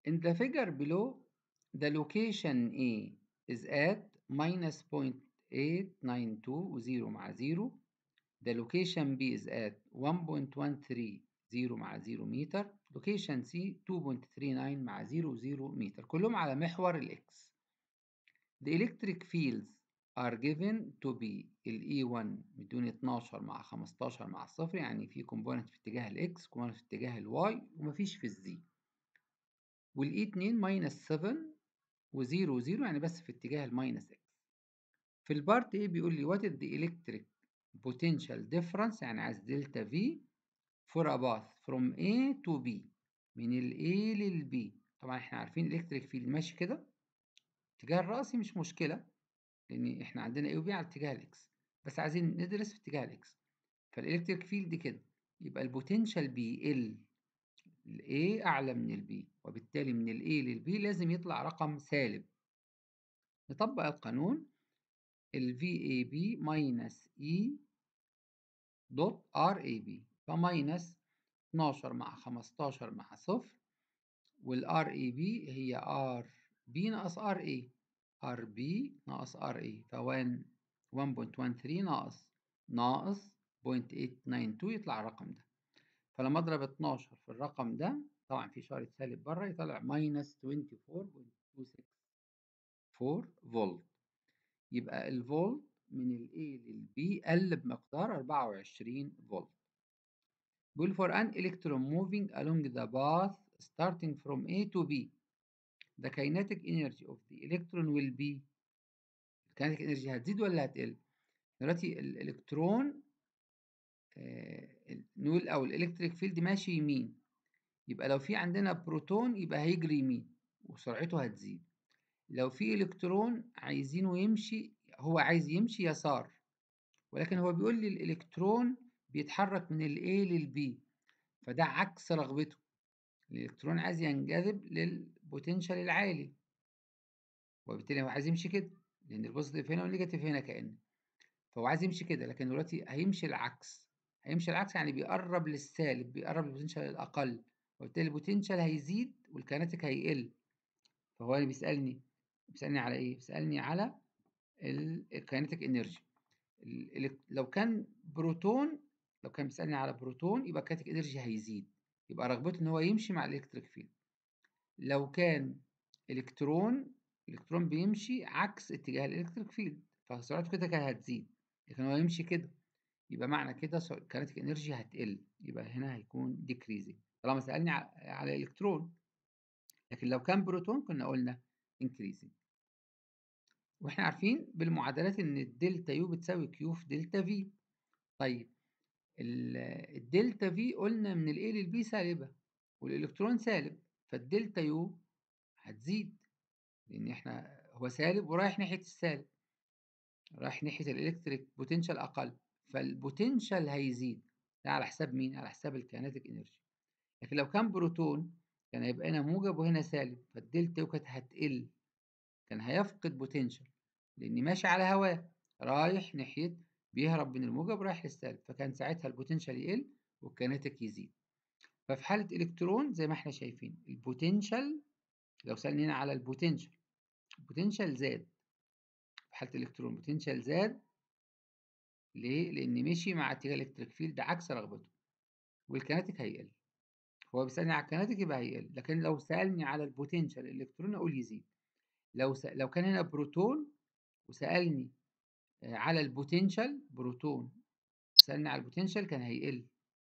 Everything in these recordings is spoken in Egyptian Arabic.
In the figure below, the location A is at minus 0.892 و0 مع 0 the location B is at 1.13 0 مع 0 متر location C 2.39 مع 0 0 متر كلهم على محور الإكس The electric fields are given to be ال E1 مدوني 12 مع 15 مع صفر يعني في كومبوننت في اتجاه الإكس كومبوننت في اتجاه الواي ومفيش في الزي والاي 2 ماينس 7 و0 0 يعني بس في اتجاه الماينس اكس في البارت ايه بيقول لي وات ذا الكتريك بوتنشال ديفرنس يعني عايز دلتا في فور ا باث فروم A to B من ال A لل B طبعا احنا عارفين الالكتريك فيلد ماشي كده اتجاه الرأسي مش مشكلة لأن احنا عندنا A و B على اتجاه الإكس بس عايزين ندرس في اتجاه الإكس فالالكتريك فيلد كده يبقى البوتنشال بيقل ال A أعلى من ال B وبالتالي من ال A لل B لازم يطلع رقم سالب نطبق القانون ال VAB minus E دوت RAB فماينس 12 مع 15 مع صفر وال RAB هي RB ناقص RA RB ناقص RA ف 1.13 ناقص ناقص 0.892 يطلع الرقم ده فلما اضرب 12 في الرقم ده طبعا في اشاره سالب بره يطلع ماينس 24.264 فولت يبقى الفولت من ال A لل B قل بمقدار 24 فولت بيقول for an electron moving along the path starting from A to B the kinetic energy of the electron will be الكينيتيك انرجي هتزيد ولا هتقل دلوقتي الالكترون آه نقول او الالكتريك فيلد ماشي يمين يبقى لو في عندنا بروتون يبقى هيجري يمين وسرعته هتزيد لو في الكترون عايزينه يمشي هو عايز يمشي يسار ولكن هو بيقول لي الالكترون بيتحرك من ال A لل B فده عكس رغبته الالكترون عايز ينجذب للبوتنشال العالي وبالتالي هو عايز يمشي كده لان البوزيتيف هنا والنيجاتيف هنا كأن فهو عايز يمشي كده لكن دلوقتي هيمشي العكس هيمشي العكس يعني بيقرب للسالب بيقرب للبوتنشال الأقل وبالتالي البوتنشال هيزيد والكينيتيك هيقل فهو اللي بيسألني بيسألني على إيه؟ بيسألني على الكينيتيك انرجي لو كان بروتون لو كان بيسألني على بروتون يبقى الكينيتيك انرجي هيزيد يبقى رغبته إن هو يمشي مع الإلكتريك فيلد لو كان إلكترون الإلكترون بيمشي عكس اتجاه الإلكتريك فيلد فسرعته كده كده هتزيد لكن هو يمشي كده يبقى معنى كده الكينيتيك انرجي هتقل يبقى هنا هيكون ديكريزنج طالما سألني على الكترون لكن لو كان بروتون كنا قلنا انكريزنج واحنا عارفين بالمعادلات ان الدلتا يو بتساوي كيو في دلتا في طيب الدلتا في قلنا من الاي للبي سالبه والالكترون سالب فالدلتا يو هتزيد لان احنا هو سالب ورايح ناحيه السالب رايح ناحيه الالكتريك بوتنشال اقل فالبوتنشال هيزيد ده على حساب مين على حساب الكينيتيك انرجي لكن لو كان بروتون كان هيبقى هنا موجب وهنا سالب فالدلتا يو كانت هتقل كان هيفقد بوتنشال لان ماشي على هواه رايح ناحيه بيهرب من الموجب رايح للسالب فكان ساعتها البوتنشال يقل والكينيتيك يزيد ففي حاله الكترون زي ما احنا شايفين البوتنشال لو سالني هنا على البوتنشال البوتنشال زاد في حاله الالكترون البوتنشال زاد ليه لان مشي مع اتجاه الالكتريك فيلد عكس رغبته والكينيتيك هيقل هو بيسالني على الكينيتيك يبقى هيقل لكن لو سالني على البوتنشال الالكترون اقول يزيد لو س... لو كان هنا بروتون وسالني على البوتنشال بروتون سالني على البوتنشال كان هيقل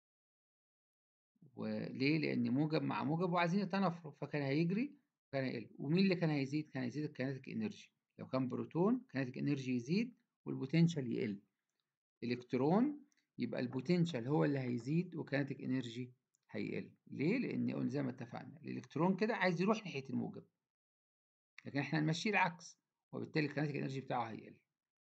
وليه لان موجب مع موجب وعايزين يتنافروا فكان هيجري كان هيقل ومين اللي كان هيزيد كان هيزيد الكينيتيك انرجي لو كان بروتون الكينيتيك انرجي يزيد والبوتنشال يقل الكترون يبقى البوتنشال هو اللي هيزيد وكينيتيك انرجي هيقل ليه لان قلنا زي ما اتفقنا الالكترون كده عايز يروح ناحيه الموجب لكن احنا هنمشيه العكس وبالتالي الكينيتيك انرجي بتاعه هيقل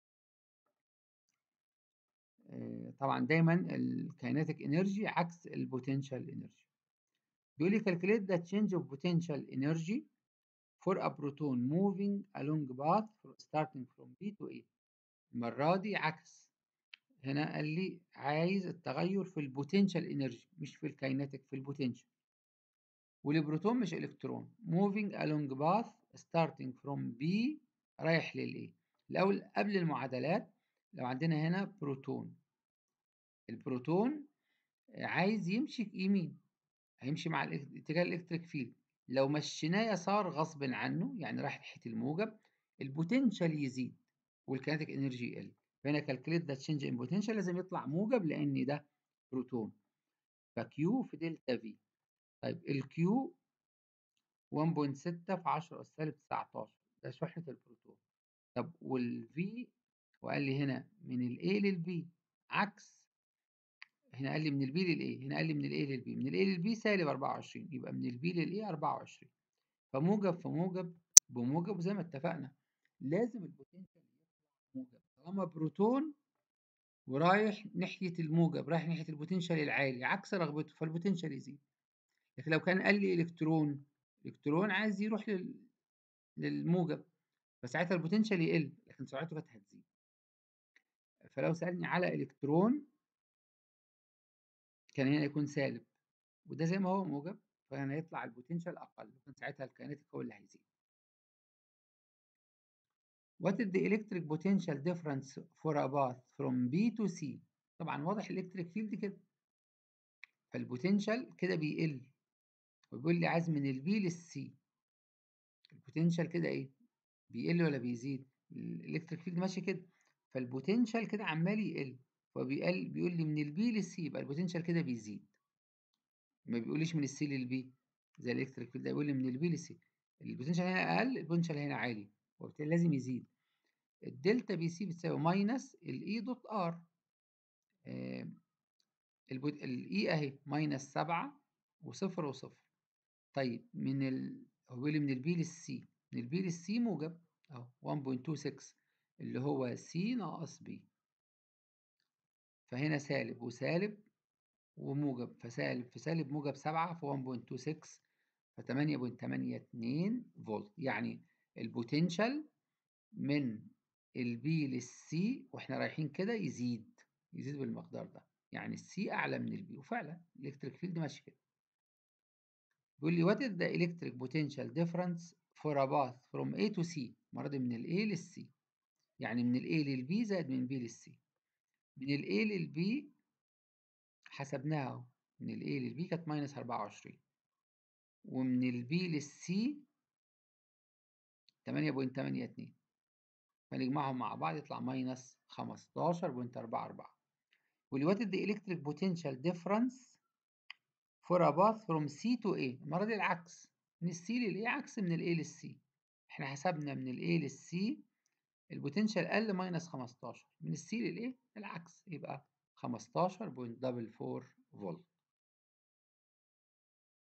طبعا دايما الكينيتيك انرجي عكس البوتنشال انرجي بيقول لي calculate the change of potential energy for a proton moving along path starting from B to A المرة دي عكس هنا قال لي عايز التغير في البوتنشال انرجي مش في الكينيتيك في البوتنشال والبروتون مش الكترون moving along path starting from B رايح للA الاول قبل المعادلات لو عندنا هنا بروتون البروتون عايز يمشي يمين هيمشي مع اتجاه الالكتريك فيلد لو مشيناه يسار غصب عنه يعني راح ناحيه الموجب البوتنشال يزيد والكينيتيك انرجي يقل فهنا كالكليت ذا تشينج ان بوتنشال لازم يطلع موجب لان ده بروتون فكيو في دلتا في طيب الكيو 1.6 في 10 سالب 19 ده شحنه البروتون طب والفي وقال لي هنا من الاي للبي عكس هنا قال لي من البي للاي هنا قال لي من الاي للبي من الاي للبي سالب 24 يبقى من البي للاي 24 فموجب في موجب بموجب وزي ما اتفقنا لازم البوتنشال يطلع موجب طالما بروتون ورايح ناحيه الموجب رايح ناحيه البوتنشال العالي عكس رغبته فالبوتنشال يزيد لكن لو كان قال لي الكترون الكترون عايز يروح لل... للموجب فساعتها البوتنشال يقل لكن سرعته كانت هتزيد فلو سالني على الكترون كان هنا يكون سالب وده زي ما هو موجب فهنا هيطلع البوتنشال اقل وكان ساعتها الكينيتيك هو اللي هيزيد What is the electric potential difference for a path from B to C طبعا واضح الالكتريك فيلد كده فالبوتنشال كده بيقل وبيقول لي عايز من البي للسي البوتنشال كده ايه بيقل ولا بيزيد الالكتريك فيلد ماشي كده فالبوتنشال كده عمال يقل فبيقل بيقول لي من البي للسي يبقى البوتنشال كده بيزيد ما بيقوليش من السي للبي زي الالكتريك فيلد ده بيقول لي من البي للسي البوتنشال هنا اقل البوتنشال هنا عالي وبالتالي لازم يزيد الدلتا بي سي بتساوي ماينس الاي دوت ار الاي اهي ماينس 7 وصفر وصفر طيب من ال هو بيقول لي من البي للسي من البي للسي موجب اهو 1.26 اللي هو سي ناقص بي فهنا سالب وسالب وموجب فسالب في سالب موجب 7 في 1.26 ف 8.82 فولت يعني البوتنشال من البي للسي واحنا رايحين كده يزيد يزيد بالمقدار ده يعني السي اعلى من البي وفعلا الالكتريك فيلد ماشي كده بيقول لي what is the electric potential difference for a path from A to C المرة دي من ال A لل C يعني من ال A لل B زائد من B لل C من ال A لل B حسبناها من ال A لل B كانت ماينس 24 ومن ال B لل C 8.82 فنجمعهم مع بعض يطلع ماينس 15.44 واللي what is the electric potential difference for a path from C to A المرة دي العكس من السي لل A عكس من ال A لل C احنا حسبنا من ال A لل C البوتنشال قل ماينس 15 من السي لل A العكس يبقى 15.44 فولت